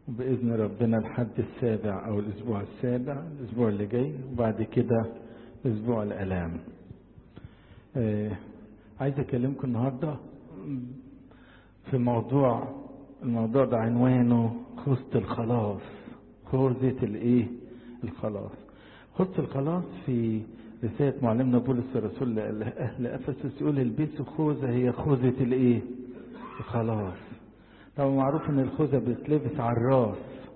وبإذن ربنا الحد السابع أو الأسبوع السابع الأسبوع اللي جاي وبعد كده أسبوع الآلام آه عايز أكلمكم النهاردة في موضوع الموضوع ده عنوانه خوذة الخلاص خوذة الإيه الخلاص خوذة الخلاص في رسالة معلمنا بولس الرسول لأهل أفسس يقول البسوا خوذة هي خوذة الإيه الخلاص طبعا معروف ان الخوذة بتلبس على الراس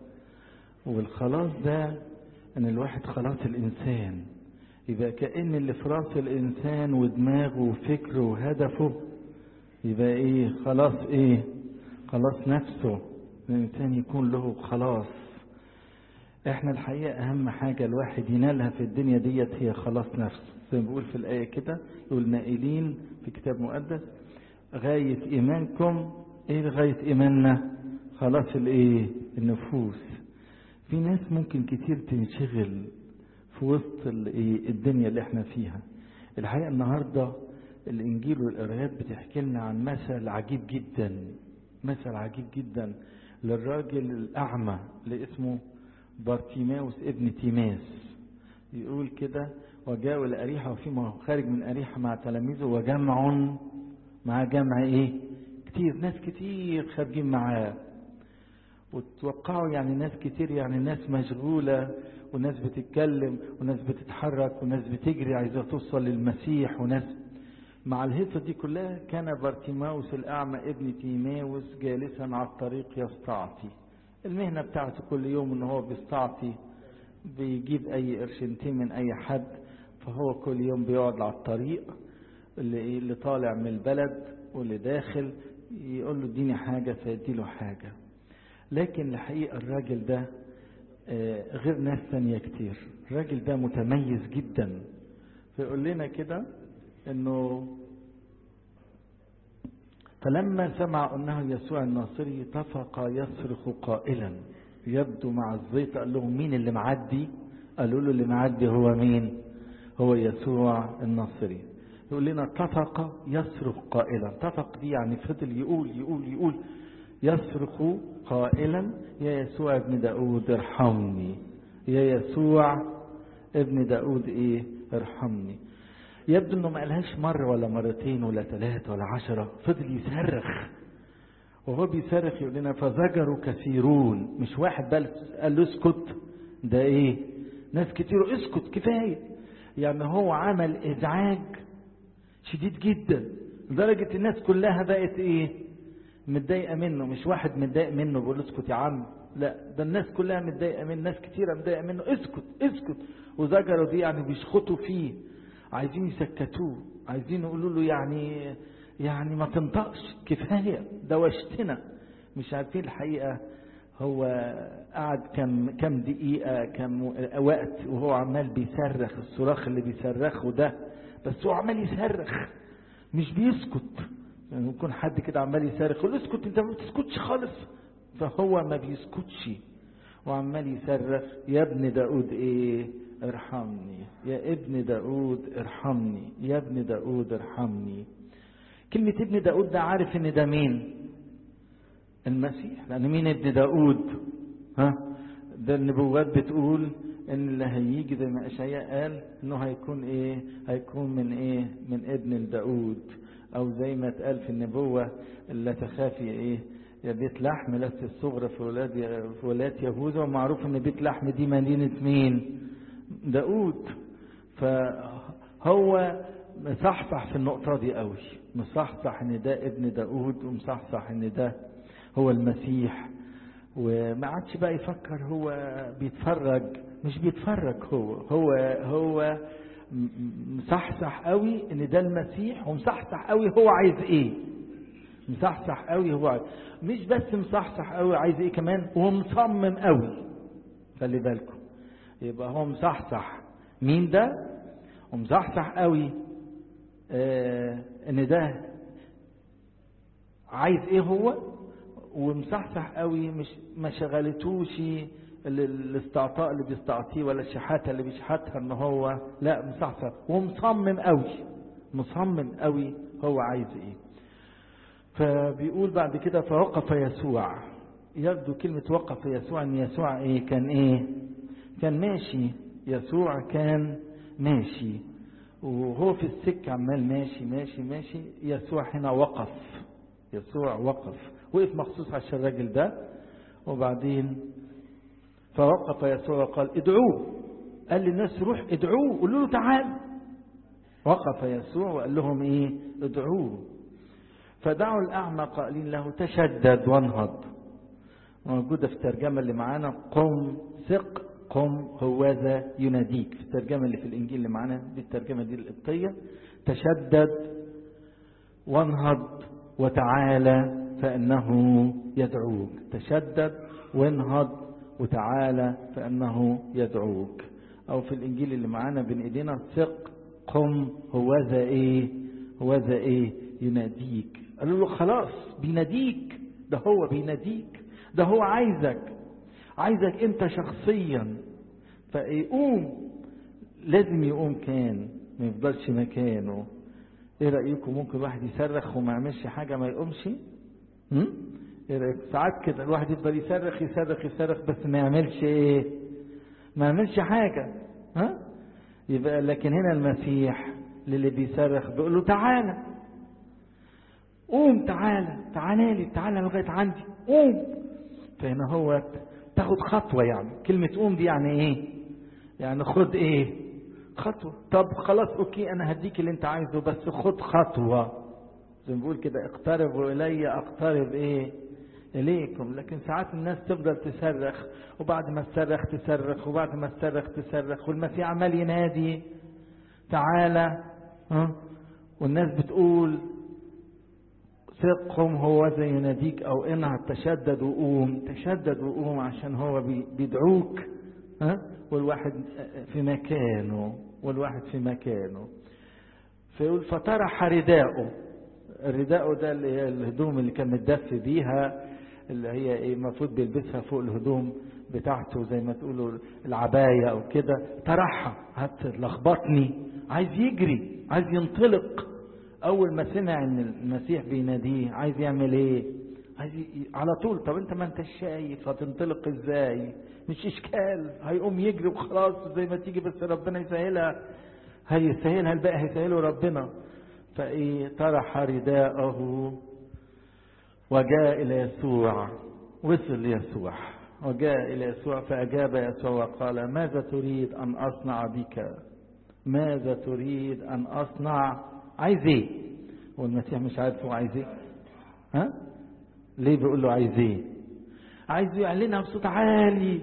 والخلاص ده ان الواحد خلاص الانسان يبقى كأن اللي في راس الانسان ودماغه وفكره وهدفه يبقى ايه خلاص ايه خلاص نفسه الانسان يكون له خلاص احنا الحقيقة اهم حاجة الواحد ينالها في الدنيا ديت هي خلاص نفسه زي ما بيقول في الآية كده يقول نائلين في كتاب مقدس غاية إيمانكم ايه لغاية ايماننا خلاص الايه النفوس في ناس ممكن كتير تنشغل في وسط الايه الدنيا اللي احنا فيها الحقيقة النهاردة الانجيل والقرايات بتحكي لنا عن مثل عجيب جدا مثل عجيب جدا للراجل الاعمى اللي اسمه بارتيماوس ابن تيماس يقول كده وجاءوا الى اريحه وفيما خارج من اريحه مع تلاميذه وجمع مع جمع ايه كتير ناس كتير خارجين معاه وتوقعوا يعني ناس كتير يعني ناس مشغولة وناس بتتكلم وناس بتتحرك وناس بتجري عايزة توصل للمسيح وناس مع الهيصة دي كلها كان بارتيماوس الأعمى ابن تيماوس جالسا على الطريق يستعطي المهنة بتاعته كل يوم ان هو بيستعطي بيجيب اي قرشنتين من اي حد فهو كل يوم بيقعد على الطريق اللي, اللي طالع من البلد واللي داخل يقول له اديني حاجة فيدي له حاجة لكن الحقيقة الراجل ده غير ناس ثانية كتير الراجل ده متميز جدا فيقول لنا كده انه فلما سمع انه يسوع الناصري طفق يصرخ قائلا يبدو مع الزيت قال لهم مين اللي معدي قالوا له اللي معدي هو مين هو يسوع الناصري يقول لنا اتفق يصرخ قائلا اتفق دي يعني فضل يقول يقول يقول يصرخ قائلا يا يسوع ابن داود ارحمني يا يسوع ابن داود ايه ارحمني يبدو انه ما قالهاش مرة ولا مرتين ولا ثلاثة ولا عشرة فضل يصرخ وهو بيصرخ يقول لنا فزجروا كثيرون مش واحد بل قال له اسكت ده ايه ناس كتير اسكت كفاية يعني هو عمل ازعاج شديد جدا لدرجة الناس كلها بقت ايه متضايقة منه مش واحد متضايق منه بيقول اسكت يا عم لا ده الناس كلها متضايقة منه ناس كتيرة متضايقة منه اسكت اسكت وزجروا دي يعني بيشخطوا فيه عايزين يسكتوه عايزين يقولوا له يعني يعني ما تنطقش كفاية دوشتنا مش عارفين الحقيقة هو قعد كم كم دقيقة كم وقت وهو عمال بيصرخ الصراخ اللي بيصرخه ده بس هو عمال يصرخ مش بيسكت يعني يكون حد كده عمال يصرخ يقول اسكت انت ما بتسكتش خالص فهو ما بيسكتش وعمال يصرخ يا ابن داود ايه ارحمني يا ابن داود ارحمني يا ابن داود ارحمني كلمة ابن داود ده عارف ان ده مين المسيح لان مين ابن داود ها ده النبوات بتقول ان اللي هيجي زي ما اشعياء قال انه هيكون ايه هيكون من ايه من ابن داود او زي ما اتقال في النبوة لا تخافي ايه يا بيت لحم لست الصغرى في ولاد في ولاد يهوذا ومعروف ان بيت لحم دي مدينة مين داود فهو مصحصح في النقطة دي قوي مصحصح ان ده ابن داود ومصحصح ان ده هو المسيح وما عادش بقى يفكر هو بيتفرج مش بيتفرج هو هو هو مصحصح قوي ان ده المسيح ومصحصح قوي هو عايز ايه مصحصح قوي هو عايز مش بس مصحصح قوي عايز ايه كمان ومصمم قوي خلي بالكم يبقى هو مصحصح مين ده ومصحصح قوي آه ان ده عايز ايه هو ومصحصح قوي مش ما شغلتوش الاستعطاء اللي بيستعطيه ولا الشحاته اللي بيشحتها ان هو لا مصحصح ومصمم قوي مصمم قوي هو عايز ايه فبيقول بعد كده فوقف يسوع يبدو كلمة وقف يسوع ان يسوع ايه كان ايه كان ماشي يسوع كان ماشي وهو في السكة عمال ماشي ماشي ماشي يسوع هنا وقف يسوع وقف وقف مخصوص عشان الراجل ده وبعدين فوقف يسوع وقال ادعوه قال للناس روح ادعوه قولوا له تعال وقف يسوع وقال لهم ايه ادعوه فدعوا الأعمى قائلين له تشدد وانهض موجودة في الترجمة اللي معانا قم ثق قم هوذا يناديك في الترجمة اللي في الإنجيل اللي معانا دي الترجمة دي القبطية تشدد وانهض وتعالى فإنه يدعوك تشدد وانهض وتعالى فإنه يدعوك أو في الإنجيل اللي معانا بين إيدينا ثق قم هوذا إيه هوذا إيه يناديك قالوا له خلاص بيناديك ده هو بيناديك ده هو عايزك عايزك انت شخصيا فيقوم لازم يقوم كان ما يفضلش مكانه ايه رايكم ممكن الواحد يصرخ وما يعملش حاجه ما يقومش هم؟ ايه رايكم ساعات كده الواحد يفضل يصرخ يصرخ يصرخ بس ما يعملش ايه ما يعملش حاجه ها يبقى لكن هنا المسيح للي بيصرخ بيقول له تعالى قوم تعالى تعالى لي تعالى لغايه عندي قوم فهنا هو تاخد خطوه يعني كلمه قوم دي يعني ايه يعني خد ايه خطوه طب خلاص اوكي انا هديك اللي انت عايزه بس خد خطوه زي ما بيقول كده اقتربوا الي اقترب ايه اليكم لكن ساعات الناس تفضل تصرخ وبعد ما تصرخ تصرخ وبعد ما تصرخ تصرخ والمسيح عمال ينادي تعالى ها والناس بتقول ثقهم هو زي يناديك او انها تشدد وقوم تشدد وقوم عشان هو بيدعوك ها والواحد في مكانه والواحد في مكانه فيقول فطرح رداءه الرداء ده اللي هي الهدوم اللي كان متدفي بيها اللي هي ايه المفروض بيلبسها فوق الهدوم بتاعته زي ما تقولوا العباية او كده طرحها هتلخبطني عايز يجري عايز ينطلق اول ما سمع ان المسيح بيناديه عايز يعمل ايه عايز ي... على طول طب انت ما انت شايف هتنطلق ازاي مش اشكال هيقوم يجري وخلاص زي ما تيجي بس ربنا يسهلها هيسهلها الباقي هيسهله ربنا فايه طرح رداءه وجاء الى يسوع وصل ليسوع وجاء الى يسوع فاجاب يسوع وقال ماذا تريد ان اصنع بك ماذا تريد ان اصنع عايز ايه هو المسيح مش عارف هو عايز ايه ها ليه بيقول له عايز ايه عايز يعلنها بصوت عالي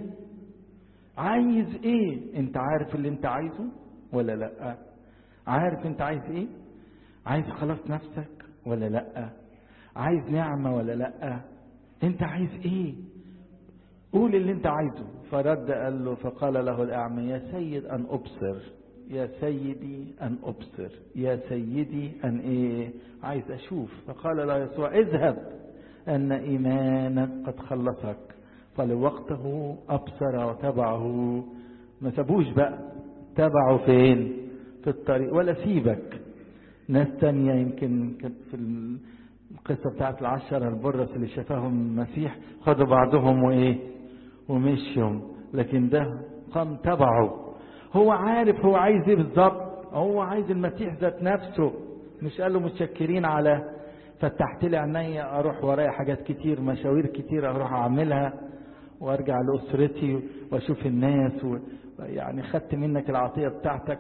عايز ايه انت عارف اللي انت عايزه ولا لا عارف انت عايز ايه عايز خلاص نفسك ولا لا عايز نعمة ولا لا انت عايز ايه قول اللي انت عايزه فرد قال له فقال له الاعمى يا سيد ان ابصر يا سيدي أن أبصر يا سيدي أن إيه عايز أشوف فقال له يسوع اذهب أن إيمانك قد خلصك فلوقته أبصر وتبعه ما سابوش بقى تبعه فين في الطريق ولا سيبك ناس تانية يمكن كانت في القصة بتاعت العشرة البرص اللي شافاهم المسيح خدوا بعضهم وإيه ومشيهم لكن ده قام تبعه هو عارف هو عايز ايه بالظبط هو عايز المسيح ذات نفسه مش قال له متشكرين على فتحت لي عينيا اروح ورايا حاجات كتير مشاوير كتير اروح اعملها وارجع لاسرتي واشوف الناس و... يعني خدت منك العطيه بتاعتك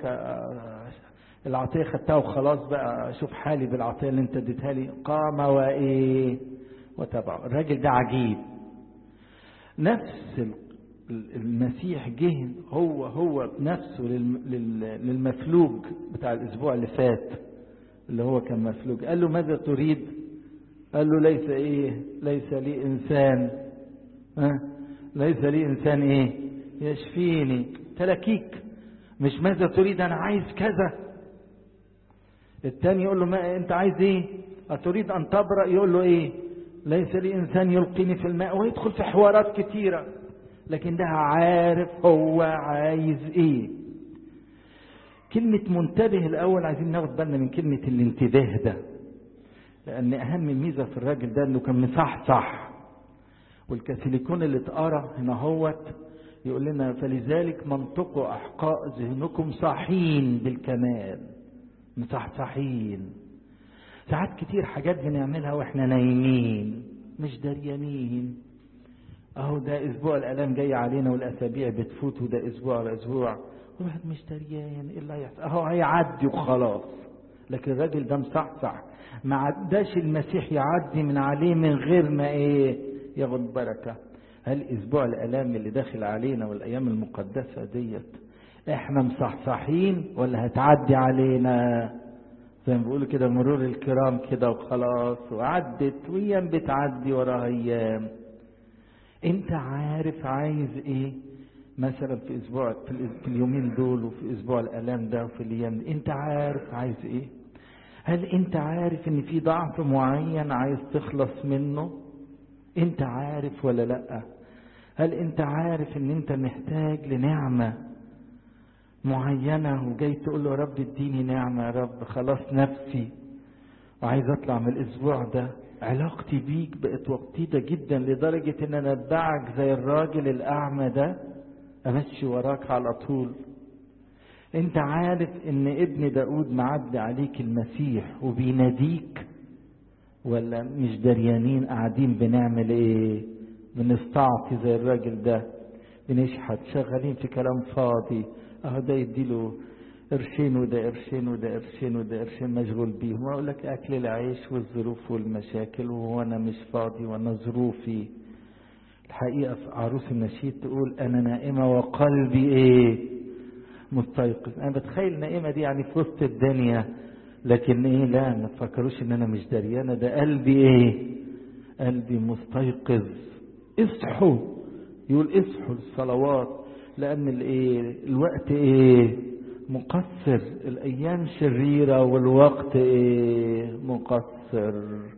العطيه خدتها وخلاص بقى اشوف حالي بالعطيه اللي انت اديتها لي قام وايه وتبعه الراجل ده عجيب نفس المسيح جه هو هو نفسه للمفلوج بتاع الاسبوع اللي فات اللي هو كان مفلوج قال له ماذا تريد قال له ليس ايه ليس لي انسان ها ليس لي انسان ايه يشفيني تلاكيك مش ماذا تريد انا عايز كذا التاني يقول له ما انت عايز ايه اتريد ان تبرأ يقول له ايه ليس لي انسان يلقيني في الماء ويدخل في حوارات كتيره لكن ده عارف هو عايز ايه كلمة منتبه الأول عايزين ناخد بالنا من كلمة الانتباه ده لأن أهم ميزة في الراجل ده إنه كان مصحصح والكاثوليكون اللي اتقرا هنا هوت يقول لنا فلذلك منطقوا احقاء ذهنكم صاحين بالكمال مصحصحين ساعات كتير حاجات بنعملها واحنا نايمين مش دريانين اهو ده اسبوع الالام جاي علينا والاسابيع بتفوت وده اسبوع على اسبوع الواحد مش دريان ايه اللي هيحصل اهو هيعدي وخلاص لكن الراجل ده مصحصح ما عداش المسيح يعدي من عليه من غير ما ايه ياخد بركه هل اسبوع الالام اللي داخل علينا والايام المقدسه ديت احنا مصحصحين ولا هتعدي علينا زي ما بيقولوا كده مرور الكرام كده وخلاص وعدت وايام بتعدي وراها ايام انت عارف عايز ايه مثلا في اسبوع في, في اليومين دول وفي اسبوع الالام ده وفي الايام دي انت عارف عايز ايه هل انت عارف ان في ضعف معين عايز تخلص منه انت عارف ولا لا هل انت عارف ان انت محتاج لنعمه معينه وجاي تقول له يا رب اديني نعمه يا رب خلاص نفسي وعايز اطلع من الاسبوع ده علاقتي بيك بقت وطيده جدا لدرجه ان انا اتبعك زي الراجل الاعمى ده امشي وراك على طول انت عارف ان ابن داود معدي عليك المسيح وبيناديك ولا مش دريانين قاعدين بنعمل ايه بنستعطي زي الراجل ده بنشحت شغالين في كلام فاضي اهو ده يديله قرشين وده قرشين وده قرشين وده قرشين مشغول بيهم اقول لك اكل العيش والظروف والمشاكل وانا مش فاضي وانا ظروفي الحقيقه في عروس النشيد تقول انا نائمه وقلبي ايه مستيقظ انا بتخيل نائمه دي يعني في وسط الدنيا لكن ايه لا ما تفكروش ان انا مش دريانه ده قلبي ايه قلبي مستيقظ اصحوا يقول اصحوا للصلوات لان الايه الوقت ايه مقصر الايام شريره والوقت ايه مقصر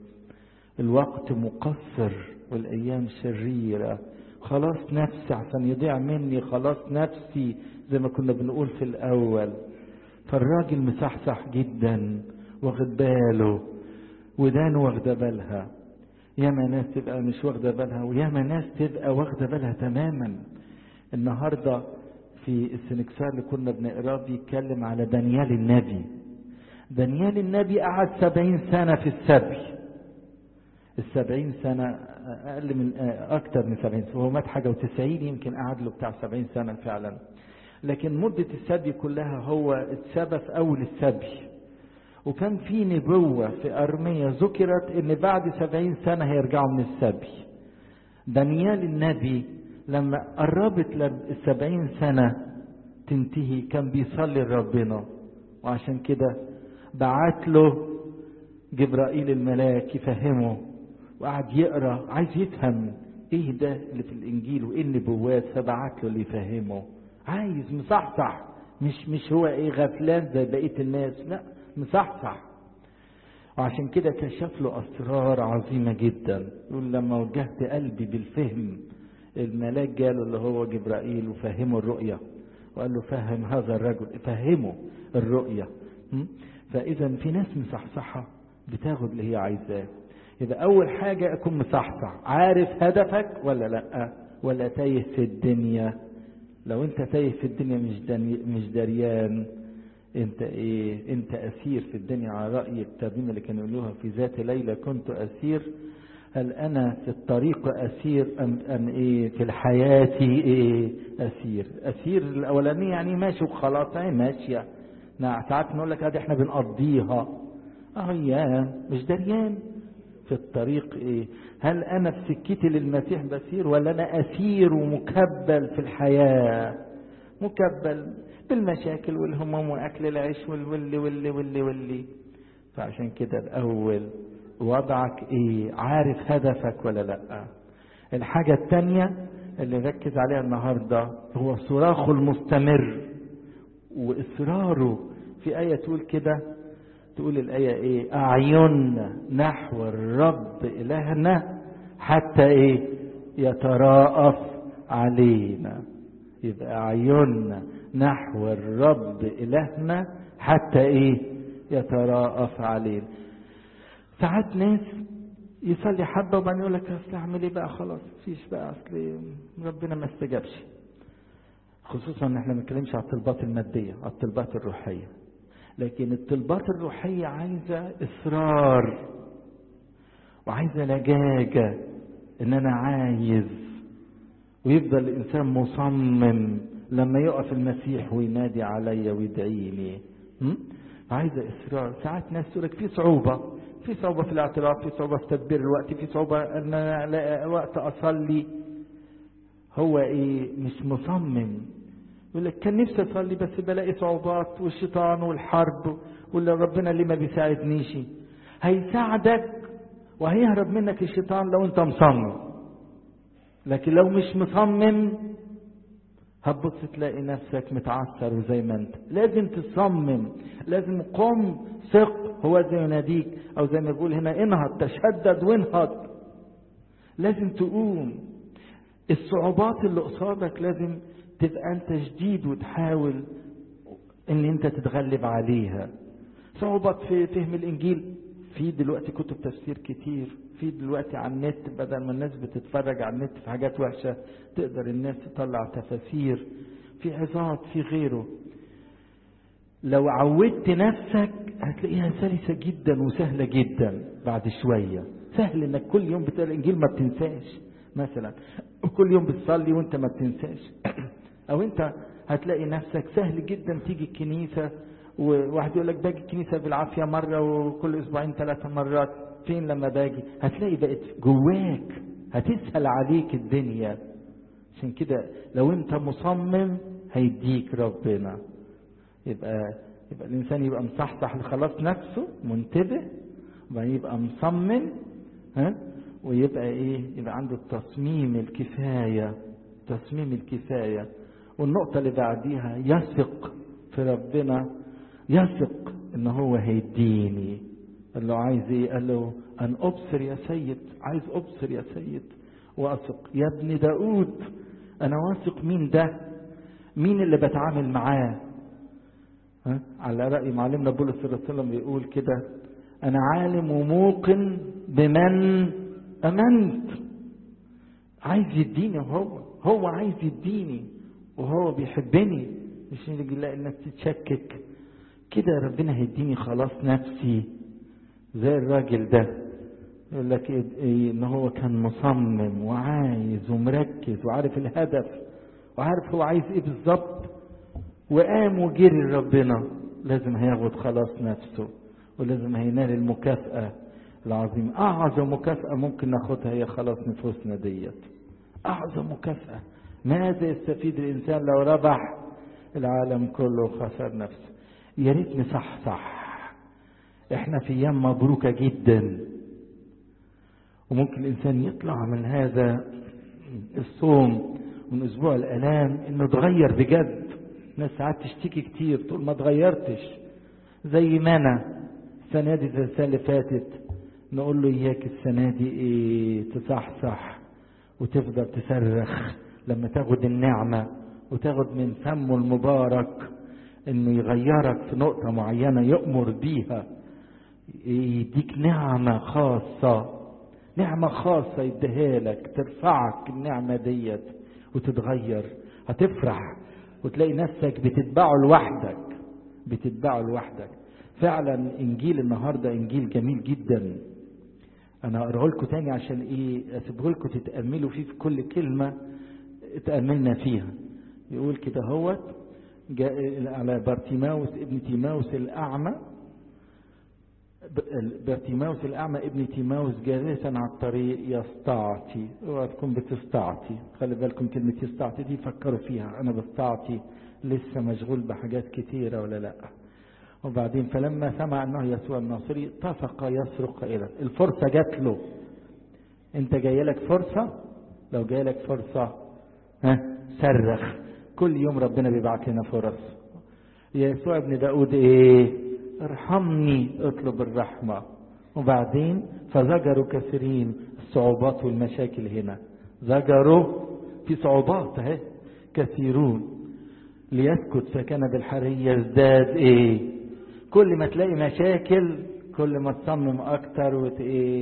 الوقت مقصر والايام شريره خلاص نفسي عشان يضيع مني خلاص نفسي زي ما كنا بنقول في الاول فالراجل مصحصح جدا واخد باله ودانه واخده بالها ياما ناس تبقى مش واخده بالها وياما ناس تبقى واخده بالها تماما النهارده في السنكسار اللي كنا بنقراه بيتكلم على دانيال النبي دانيال النبي قعد سبعين سنة في السبي السبعين سنة أقل من أكتر من سبعين سنة هو مات حاجة وتسعين يمكن قعد له بتاع سبعين سنة فعلا لكن مدة السبي كلها هو اتسبى في أول السبي وكان في نبوة في أرمية ذكرت إن بعد سبعين سنة هيرجعوا من السبي دانيال النبي لما قربت السبعين سنة تنتهي كان بيصلي لربنا وعشان كده بعت له جبرائيل الملاك يفهمه وقعد يقرا عايز يفهم ايه ده اللي في الانجيل وايه النبوات فبعت له اللي يفهمه عايز مصحصح مش مش هو ايه غفلان زي بقيه الناس لا مصحصح وعشان كده كشف له اسرار عظيمه جدا يقول لما وجهت قلبي بالفهم الملاك جاله اللي هو جبرائيل وفهمه الرؤية وقال له فهم هذا الرجل فهمه الرؤية فإذا في ناس مصحصحة بتاخد اللي هي عايزاه يبقى أول حاجة أكون مصحصح عارف هدفك ولا لأ ولا تايه في الدنيا لو أنت تايه في الدنيا مش مش دريان أنت إيه أنت أسير في الدنيا على رأي الترجمة اللي كانوا يقولوها في ذات ليلة كنت أسير هل أنا في الطريق أسير أم, أم إيه في الحياة إيه أسير أسير الأولانية يعني ماشي وخلاص هي ماشية نعم ساعات نقول لك هذه احنا بنقضيها اه يا مش دريان في الطريق ايه هل انا في سكتي للمسيح بسير ولا انا اسير ومكبل في الحياه مكبل بالمشاكل والهموم واكل العيش والولي واللي واللي واللي فعشان كده الاول وضعك ايه عارف هدفك ولا لا الحاجة التانية اللي ركز عليها النهاردة هو صراخه المستمر وإصراره في آية تقول كده تقول الآية إيه أعيننا نحو الرب إلهنا حتى إيه يتراءف علينا يبقى أعيننا نحو الرب إلهنا حتى إيه يتراءف علينا ساعات ناس يصلي حبة وبعدين يقول لك اصل اعمل ايه بقى خلاص مفيش بقى اصل ربنا ما استجابش خصوصا ان احنا ما بنتكلمش على الطلبات المادية على الطلبات الروحية لكن الطلبات الروحية عايزة اصرار وعايزة لجاجة ان انا عايز ويفضل الانسان مصمم لما يقف المسيح وينادي عليا ويدعي لي عايزة اصرار ساعات ناس تقول لك في صعوبة في صعوبة في الاعتراف في صعوبة في تدبير الوقت في صعوبة ان انا الاقي وقت اصلي هو ايه مش مصمم يقول لك كان نفسي اصلي بس بلاقي صعوبات والشيطان والحرب واللي ربنا ليه ما بيساعدنيش هيساعدك وهيهرب منك الشيطان لو انت مصمم لكن لو مش مصمم هتبص تلاقي نفسك متعثر وزي ما انت لازم تصمم لازم قم ثق هو زي يناديك او زي ما بيقول هنا انهض تشدد وانهض لازم تقوم الصعوبات اللي قصادك لازم تبقى انت جديد وتحاول ان انت تتغلب عليها صعوبات في فهم الانجيل في دلوقتي كتب تفسير كتير في دلوقتي على النت بدل ما الناس بتتفرج على النت في حاجات وحشة تقدر الناس تطلع تفاسير في عظات في غيره لو عودت نفسك هتلاقيها سلسة جدا وسهلة جدا بعد شوية سهل انك كل يوم بتقرا الانجيل ما بتنساش مثلا وكل يوم بتصلي وانت ما بتنساش او انت هتلاقي نفسك سهل جدا تيجي الكنيسة وواحد يقول لك باجي الكنيسة بالعافية مرة وكل اسبوعين ثلاثة مرات فين لما باجي هتلاقي بقت جواك هتسهل عليك الدنيا عشان كده لو انت مصمم هيديك ربنا يبقى يبقى الانسان يبقى مصحصح لخلاص نفسه منتبه وبعدين يبقى مصمم ها ويبقى ايه يبقى عنده التصميم الكفايه تصميم الكفايه والنقطه اللي بعديها يثق في ربنا يثق ان هو هيديني قال له عايز ايه قال له ان ابصر يا سيد عايز ابصر يا سيد واثق يا ابن داود انا واثق مين ده مين اللي بتعامل معاه ها؟ على رأي معلمنا بولس الرسول بيقول كده أنا عالم وموقن بمن أمنت عايز يديني هو هو عايز يديني وهو بيحبني مش نيجي نلاقي الناس تتشكك كده ربنا هيديني خلاص نفسي زي الراجل ده يقول لك إيه إيه ان هو كان مصمم وعايز ومركز وعارف الهدف وعارف هو عايز ايه بالظبط وقام وجري ربنا لازم هياخد خلاص نفسه ولازم هينال المكافأة العظيمة أعظم مكافأة ممكن ناخدها هي خلاص نفوسنا ديت أعظم مكافأة ماذا يستفيد الإنسان لو ربح العالم كله وخسر نفسه يا ريت نصحصح احنا في ايام مبروكه جدا وممكن الانسان يطلع من هذا الصوم من اسبوع الالام انه اتغير بجد ناس ساعات تشتكي كتير تقول ما اتغيرتش زي ما انا السنه دي زي السنه اللي فاتت نقول له اياك السنه دي ايه تصحصح وتفضل تصرخ لما تاخد النعمه وتاخد من فمه المبارك انه يغيرك في نقطه معينه يامر بيها يديك نعمه خاصه نعمه خاصه يديها لك ترفعك النعمه ديت وتتغير هتفرح وتلاقي نفسك بتتبعه لوحدك بتتبعه لوحدك فعلا انجيل النهارده انجيل جميل جدا انا هقراه لكم تاني عشان ايه اسيبه لكم تتاملوا فيه في كل كلمه تاملنا فيها يقول كده هوت جاء على بارتيماوس ابن تيماوس الاعمى بارتيماوس الاعمى ابن تيماوس جالسا على الطريق يستعطي اوعى تكون بتستعطي خلي بالكم كلمه يستعطي دي فكروا فيها انا بستعطي لسه مشغول بحاجات كتيره ولا لا وبعدين فلما سمع انه يسوع الناصري اتفق يصرخ الى الفرصه جات له انت جاي لك فرصه لو جاي لك فرصه ها صرخ كل يوم ربنا بيبعت لنا فرص يسوع ابن داود ايه ارحمني اطلب الرحمة وبعدين فزجروا كثيرين الصعوبات والمشاكل هنا زجروا في صعوبات اهي كثيرون ليسكت فكان بالحرية يزداد ايه كل ما تلاقي مشاكل كل ما تصمم اكتر وت ايه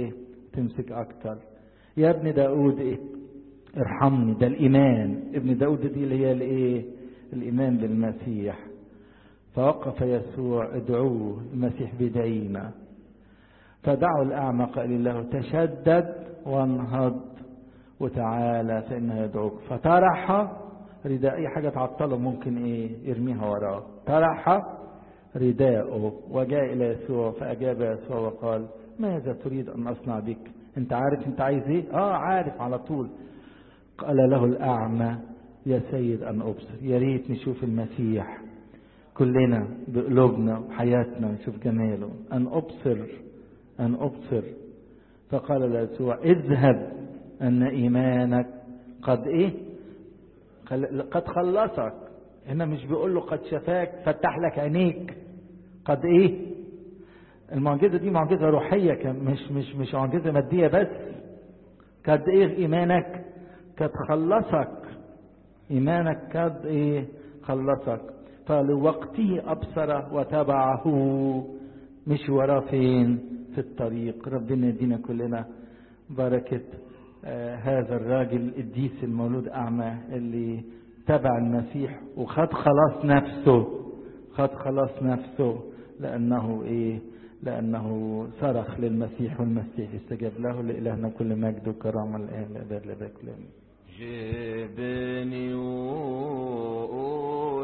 تمسك أكتر يا ابن داود إيه ارحمني ده الإيمان ابن داود دي اللي هي الإيه الإيمان بالمسيح فوقف يسوع ادعوه المسيح بدعينا فدعوا الأعمى قال له تشدد وانهض وتعالى فإنه يدعوك فطرح رداء أي حاجة تعطله ممكن إيه يرميها وراه طرح رداءه وجاء إلى يسوع فأجاب يسوع وقال ماذا تريد أن أصنع بك أنت عارف أنت عايز إيه آه عارف على طول قال له الأعمى يا سيد أن أبصر يا ريت نشوف المسيح كلنا بقلوبنا وحياتنا نشوف جماله أن أبصر أن أبصر فقال له يسوع اذهب أن إيمانك قد إيه قد خلصك هنا مش بيقول له قد شفاك فتح لك عينيك قد إيه المعجزة دي معجزة روحية مش مش مش معجزة مادية بس قد إيه إيمانك قد خلصك إيمانك قد إيه خلصك فلوقته أبصر وتبعه مش وراه فين في الطريق ربنا يدينا كلنا بركة آه هذا الراجل الديس المولود أعمى اللي تبع المسيح وخد خلاص نفسه خد خلاص نفسه لأنه إيه لأنه صرخ للمسيح والمسيح استجاب له لإلهنا كل مجد وكرامة الآن لأبد لأبد كل جبني